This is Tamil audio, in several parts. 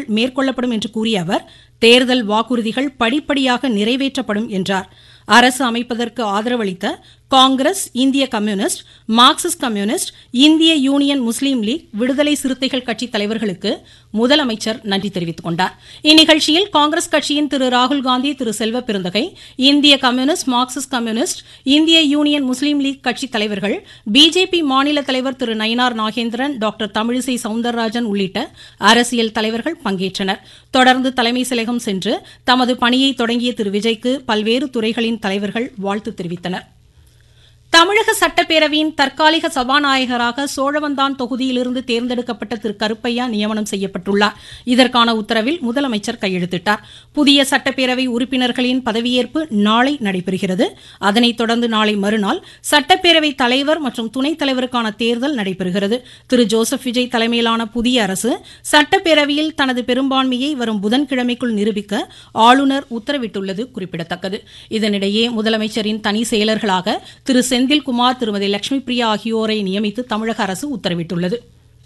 மேற்கொள்ளப்படும் என்று கூறிய அவர் தேர்தல் வாக்குறுதிகள் படிப்படியாக நிறைவேற்றப்படும் என்றார் அரசு அமைப்பதற்கு ஆதரவளித்த காங்கிரஸ் இந்திய கம்யூனிஸ்ட் மார்க்சிஸ்ட் கம்யூனிஸ்ட் இந்திய யூனியன் முஸ்லீம் லீக் விடுதலை சிறுத்தைகள் கட்சி தலைவர்களுக்கு முதலமைச்சர் நன்றி தெரிவித்துக் கொண்டார் இந்நிகழ்ச்சியில் காங்கிரஸ் கட்சியின் திரு ராகுல்காந்தி திரு செல்வ பெருந்தகை இந்திய கம்யூனிஸ்ட் மார்க்சிஸ்ட் கம்யூனிஸ்ட் இந்திய யூனியன் முஸ்லீம் லீக் கட்சி தலைவர்கள் பிஜேபி மாநில தலைவர் திரு நயினார் நாகேந்திரன் டாக்டர் தமிழிசை சவுந்தரராஜன் உள்ளிட்ட அரசியல் தலைவர்கள் பங்கேற்றனர் தொடர்ந்து தலைமை செயலகம் சென்று தமது பணியை தொடங்கிய திரு விஜய்க்கு பல்வேறு துறைகளின் தலைவர்கள் வாழ்த்து தெரிவித்தனர் தமிழக சட்டப்பேரவையின் தற்காலிக சபாநாயகராக சோழவந்தான் தொகுதியிலிருந்து தேர்ந்தெடுக்கப்பட்ட திரு கருப்பையா நியமனம் செய்யப்பட்டுள்ளார் இதற்கான உத்தரவில் முதலமைச்சர் கையெழுத்திட்டார் புதிய சட்டப்பேரவை உறுப்பினர்களின் பதவியேற்பு நாளை நடைபெறுகிறது அதனைத் தொடர்ந்து நாளை மறுநாள் சட்டப்பேரவை தலைவர் மற்றும் துணைத் தலைவருக்கான தேர்தல் நடைபெறுகிறது திரு ஜோசப் விஜய் தலைமையிலான புதிய அரசு சட்டப்பேரவையில் தனது பெரும்பான்மையை வரும் புதன்கிழமைக்குள் நிரூபிக்க ஆளுநர் உத்தரவிட்டுள்ளது குறிப்பிடத்தக்கது இதனிடையே முதலமைச்சரின் தனி செயலர்களாக திரு செந்தில்குமார் திருமதி லட்சுமி பிரியா ஆகியோரை நியமித்து தமிழக அரசு உத்தரவிட்டுள்ளது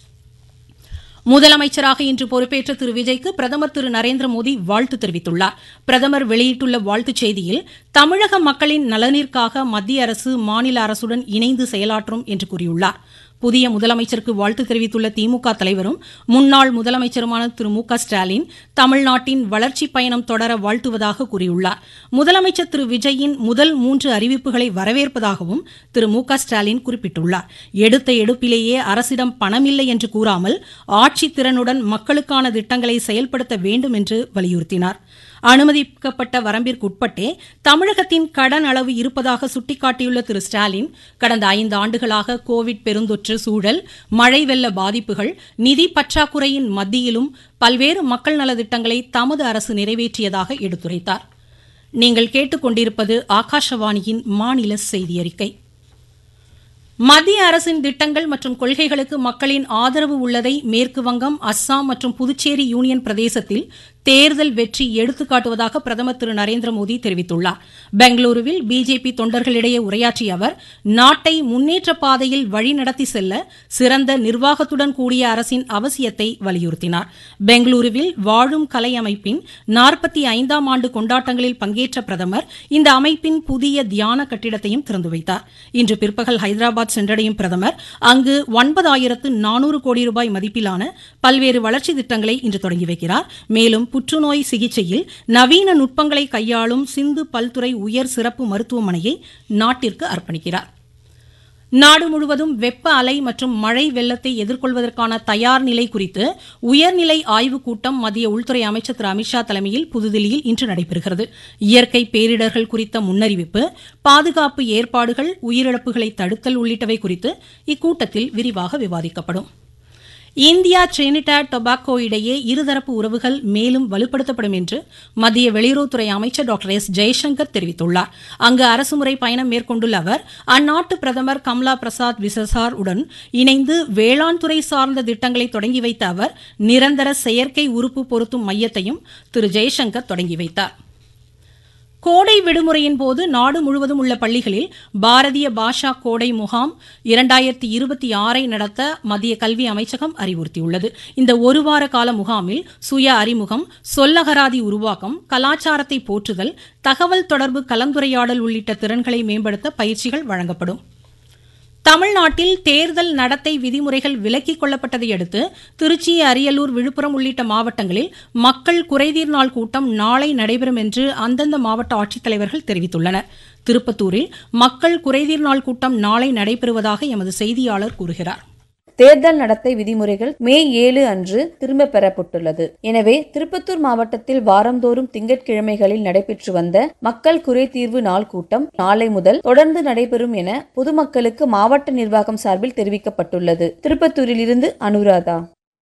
முதலமைச்சராக இன்று பொறுப்பேற்ற திரு விஜய்க்கு பிரதமர் திரு நரேந்திர மோடி வாழ்த்து தெரிவித்துள்ளார் பிரதமர் வெளியிட்டுள்ள வாழ்த்துச் செய்தியில் தமிழக மக்களின் நலனிற்காக மத்திய அரசு மாநில அரசுடன் இணைந்து செயலாற்றும் என்று கூறியுள்ளார் புதிய முதலமைச்சருக்கு வாழ்த்து தெரிவித்துள்ள திமுக தலைவரும் முன்னாள் முதலமைச்சருமான திரு மு க ஸ்டாலின் தமிழ்நாட்டின் வளர்ச்சி பயணம் தொடர வாழ்த்துவதாக கூறியுள்ளார் முதலமைச்சர் திரு விஜயின் முதல் மூன்று அறிவிப்புகளை வரவேற்பதாகவும் திரு மு க ஸ்டாலின் குறிப்பிட்டுள்ளார் எடுத்த எடுப்பிலேயே அரசிடம் பணமில்லை என்று கூறாமல் ஆட்சி திறனுடன் மக்களுக்கான திட்டங்களை செயல்படுத்த வேண்டும் என்று வலியுறுத்தினார் அனுமதிக்கப்பட்ட வரம்பிற்குட்பட்டே தமிழகத்தின் கடன் அளவு இருப்பதாக சுட்டிக்காட்டியுள்ள திரு ஸ்டாலின் கடந்த ஐந்து ஆண்டுகளாக கோவிட் பெருந்தொற்று சூழல் மழை வெள்ள பாதிப்புகள் நிதி பற்றாக்குறையின் மத்தியிலும் பல்வேறு மக்கள் நலத்திட்டங்களை தமது அரசு நிறைவேற்றியதாக எடுத்துரைத்தார் நீங்கள் கேட்டுக்கொண்டிருப்பது ஆகாஷவாணியின் மாநில செய்தி அறிக்கை மத்திய அரசின் திட்டங்கள் மற்றும் கொள்கைகளுக்கு மக்களின் ஆதரவு உள்ளதை மேற்கு வங்கம் அஸ்ஸாம் மற்றும் புதுச்சேரி யூனியன் பிரதேசத்தில் தேர்தல் வெற்றி எடுத்துக்காட்டுவதாக பிரதமர் திரு நரேந்திர மோடி தெரிவித்துள்ளார் பெங்களூருவில் பிஜேபி தொண்டர்களிடையே உரையாற்றிய அவர் நாட்டை முன்னேற்ற பாதையில் வழிநடத்தி செல்ல சிறந்த நிர்வாகத்துடன் கூடிய அரசின் அவசியத்தை வலியுறுத்தினார் பெங்களூருவில் வாழும் கலை அமைப்பின் நாற்பத்தி ஐந்தாம் ஆண்டு கொண்டாட்டங்களில் பங்கேற்ற பிரதமர் இந்த அமைப்பின் புதிய தியான கட்டிடத்தையும் திறந்து வைத்தார் இன்று பிற்பகல் ஹைதராபாத் சென்றடையும் பிரதமர் அங்கு ஒன்பதாயிரத்து நானூறு கோடி ரூபாய் மதிப்பிலான பல்வேறு வளர்ச்சி திட்டங்களை இன்று தொடங்கி வைக்கிறார் மேலும் புற்றுநோய் சிகிச்சையில் நவீன நுட்பங்களை கையாளும் சிந்து பல்துறை உயர் சிறப்பு மருத்துவமனையை நாட்டிற்கு அர்ப்பணிக்கிறார் நாடு முழுவதும் வெப்ப அலை மற்றும் மழை வெள்ளத்தை எதிர்கொள்வதற்கான தயார் நிலை குறித்து உயர்நிலை ஆய்வுக் கூட்டம் மத்திய உள்துறை அமைச்சர் திரு அமித்ஷா தலைமையில் புதுதில்லியில் இன்று நடைபெறுகிறது இயற்கை பேரிடர்கள் குறித்த முன்னறிவிப்பு பாதுகாப்பு ஏற்பாடுகள் உயிரிழப்புகளை தடுத்தல் உள்ளிட்டவை குறித்து இக்கூட்டத்தில் விரிவாக விவாதிக்கப்படும் இந்தியா டிரினிடாட் டொபாக்கோ இடையே இருதரப்பு உறவுகள் மேலும் வலுப்படுத்தப்படும் என்று மத்திய வெளியுறவுத்துறை அமைச்சர் டாக்டர் எஸ் ஜெய்சங்கர் தெரிவித்துள்ளார் அங்கு அரசுமுறை பயணம் மேற்கொண்டுள்ள அவர் அந்நாட்டு பிரதமர் கம்லா பிரசாத் விசசார் உடன் இணைந்து வேளாண் துறை சார்ந்த திட்டங்களை தொடங்கி வைத்த அவர் நிரந்தர செயற்கை உறுப்பு பொருத்தும் மையத்தையும் திரு ஜெய்சங்கர் தொடங்கி வைத்தார் கோடை விடுமுறையின் போது நாடு முழுவதும் உள்ள பள்ளிகளில் பாரதிய பாஷா கோடை முகாம் இரண்டாயிரத்தி இருபத்தி ஆறை நடத்த மத்திய கல்வி அமைச்சகம் அறிவுறுத்தியுள்ளது இந்த ஒருவார கால முகாமில் சுய அறிமுகம் சொல்லகராதி உருவாக்கம் கலாச்சாரத்தை போற்றுதல் தகவல் தொடர்பு கலந்துரையாடல் உள்ளிட்ட திறன்களை மேம்படுத்த பயிற்சிகள் வழங்கப்படும் தமிழ்நாட்டில் தேர்தல் நடத்தை விதிமுறைகள் விலக்கிக் கொள்ளப்பட்டதை அடுத்து திருச்சி அரியலூர் விழுப்புரம் உள்ளிட்ட மாவட்டங்களில் மக்கள் குறைதீர் நாள் கூட்டம் நாளை நடைபெறும் என்று அந்தந்த மாவட்ட ஆட்சித்தலைவர்கள் தெரிவித்துள்ளனர் திருப்பத்தூரில் மக்கள் குறைதீர் நாள் கூட்டம் நாளை நடைபெறுவதாக எமது செய்தியாளர் கூறுகிறார் தேர்தல் நடத்தை விதிமுறைகள் மே ஏழு அன்று திரும்ப பெறப்பட்டுள்ளது எனவே திருப்பத்தூர் மாவட்டத்தில் வாரந்தோறும் திங்கட்கிழமைகளில் நடைபெற்று வந்த மக்கள் குறைதீர்வு நாள் கூட்டம் நாளை முதல் தொடர்ந்து நடைபெறும் என பொதுமக்களுக்கு மாவட்ட நிர்வாகம் சார்பில் தெரிவிக்கப்பட்டுள்ளது திருப்பத்தூரில் இருந்து அனுராதா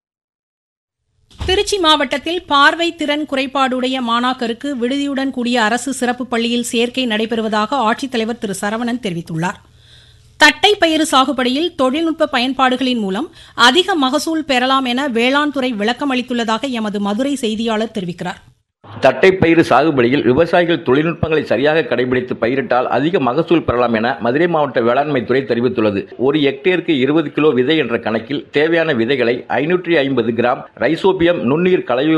திருச்சி மாவட்டத்தில் பார்வை திறன் குறைபாடுடைய மாணாக்கருக்கு விடுதியுடன் கூடிய அரசு சிறப்பு பள்ளியில் சேர்க்கை நடைபெறுவதாக ஆட்சித்தலைவர் திரு சரவணன் தெரிவித்துள்ளார் தட்டை பயிறு சாகுபடியில் தொழில்நுட்ப பயன்பாடுகளின் மூலம் அதிக மகசூல் பெறலாம் என வேளாண் துறை விளக்கம் அளித்துள்ளதாக எமது மதுரை செய்தியாளர் தெரிவிக்கிறார் தட்டைப்பயிறு சாகுபடியில் விவசாயிகள் தொழில்நுட்பங்களை சரியாக கடைபிடித்து பயிரிட்டால் அதிக மகசூல் பெறலாம் என மதுரை மாவட்ட வேளாண்மை துறை தெரிவித்துள்ளது ஒரு ஹெக்டேருக்கு இருபது கிலோ விதை என்ற கணக்கில் தேவையான விதைகளை ஐநூற்றி ஐம்பது கிராம் ரைசோபியம் நுண்ணீர் கலவை